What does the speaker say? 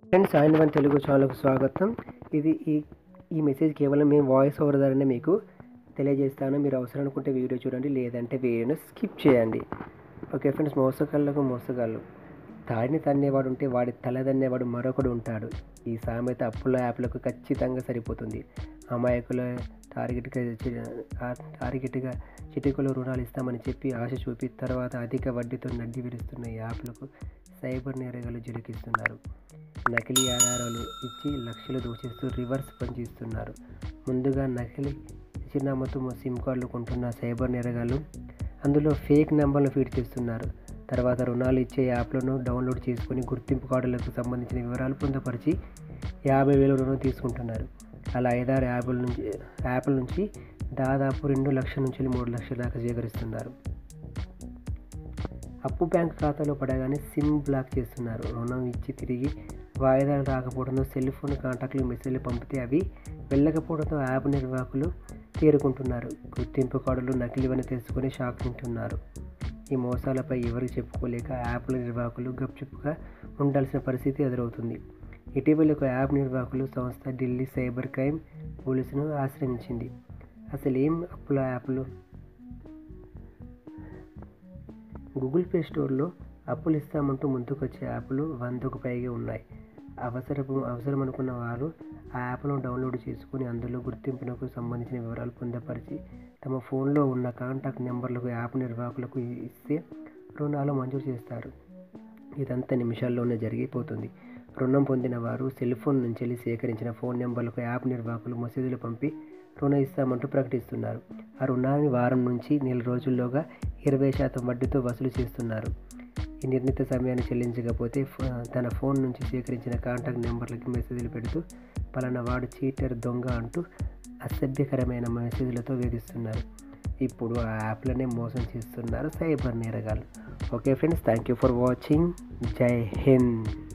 friends ఆయన one Telugu ఛానల్కు స్వాగతం ఇది ఈ ఈ మెసేజ్ కేవలం మేము వాయిస్ ఓవర్ ద్వారానే మీకు తెలియజేస్తాను మీరు అవసరం అనుకుంటే వీడియో చూడండి లేదంటే వీడియోని స్కిప్ చేయండి ఓకే ఫ్రెండ్స్ మోసగాళ్ళకు మోసగాళ్ళు తాడిని తన్నేవాడు ఉంటే వాడి తల తన్నేవాడు మరొకడు ఉంటాడు ఈ సామెత అప్పుల యాప్లకు ఖచ్చితంగా సరిపోతుంది అమాయకుల టార్గెట్గా టార్గెట్గా చిటికలో రుణాలు ఇస్తామని చెప్పి ఆశ చూపి తర్వాత అధిక వడ్డీతో నడ్డి విరుస్తున్న ఈ యాప్లకు సైబర్ నేరగాలు జిరికిస్తున్నారు నకిలీ ఆధారాలు ఇచ్చి లక్షలు దోచేస్తూ రివర్స్ పనిచేస్తున్నారు ముందుగా నకిలీ చిరునామాతో సిమ్ కార్డులు కొంటున్న సైబర్ నేరగాలు అందులో ఫేక్ నెంబర్లు ఫీడ్ చేస్తున్నారు తర్వాత రుణాలు ఇచ్చే యాప్లను డౌన్లోడ్ చేసుకొని గుర్తింపు కార్డులకు సంబంధించిన వివరాలు పొందపరిచి యాభై వేల రుణం తీసుకుంటున్నారు అలా ఐదారు యాప్ల నుంచి యాప్ల నుంచి దాదాపు రెండు లక్షల నుంచి మూడు లక్షల దాకా సేకరిస్తున్నారు అప్పు బ్యాంక్ ఖాతాలో పడగానే సిమ్ బ్లాక్ చేస్తున్నారు రుణం ఇచ్చి తిరిగి వాయిదాలు రాకపోవడంతో సెల్ ఫోన్ కాంటాక్ట్లు మెసేజ్లు పంపితే అవి వెళ్ళకపోవడంతో యాప్ నిర్వాహకులు తేరుకుంటున్నారు గుర్తింపు కార్డులు నకిలీవని తెలుసుకొని షాక్ తింటున్నారు ఈ మోసాలపై ఎవరికి చెప్పుకోలేక యాప్ల నిర్వాహకులు గప్చుప్గా ఉండాల్సిన పరిస్థితి ఎదురవుతుంది ఇటీవల ఒక యాప్ నిర్వాహకులు సంస్థ ఢిల్లీ సైబర్ క్రైమ్ పోలీసును ఆశ్రయించింది అసలు ఏం అప్పుల యాప్లు గూగుల్ ప్లే స్టోర్లో అప్పులు ఇస్తామంటూ ముందుకొచ్చే యాప్లు వందకు పైగా ఉన్నాయి అవసరపు అవసరం అనుకున్న వారు ఆ యాప్ను డౌన్లోడ్ చేసుకుని అందులో గుర్తింపునకు సంబంధించిన వివరాలు పొందపరిచి తమ ఫోన్లో ఉన్న కాంటాక్ట్ నెంబర్లకు యాప్ నిర్వాహకులకు ఇస్తే రుణాలు మంజూరు చేస్తారు ఇదంతా నిమిషాల్లోనే జరిగిపోతుంది రుణం పొందిన వారు సెల్ ఫోన్ నుంచి వెళ్ళి సేకరించిన ఫోన్ నెంబర్లకు యాప్ నిర్వాహకులు మసీదులు పంపి రుణం ఇస్తామంటూ ప్రకటిస్తున్నారు ఆ రుణాన్ని వారం నుంచి నెల రోజుల్లోగా ఇరవై శాతం వడ్డీతో వసూలు చేస్తున్నారు ఈ నిర్ణీత సమయాన్ని చెల్లించకపోతే తన ఫోన్ నుంచి సేకరించిన కాంటాక్ట్ నెంబర్లకి మెసేజ్లు పెడుతూ పలానా వాడు చీటర్ దొంగ అంటూ అసభ్యకరమైన మెసేజ్లతో వేధిస్తున్నారు ఇప్పుడు ఆ యాప్లనే మోసం చేస్తున్నారు సైబర్ నేరగాళ్ళు okay friends thank you for watching జై హింద్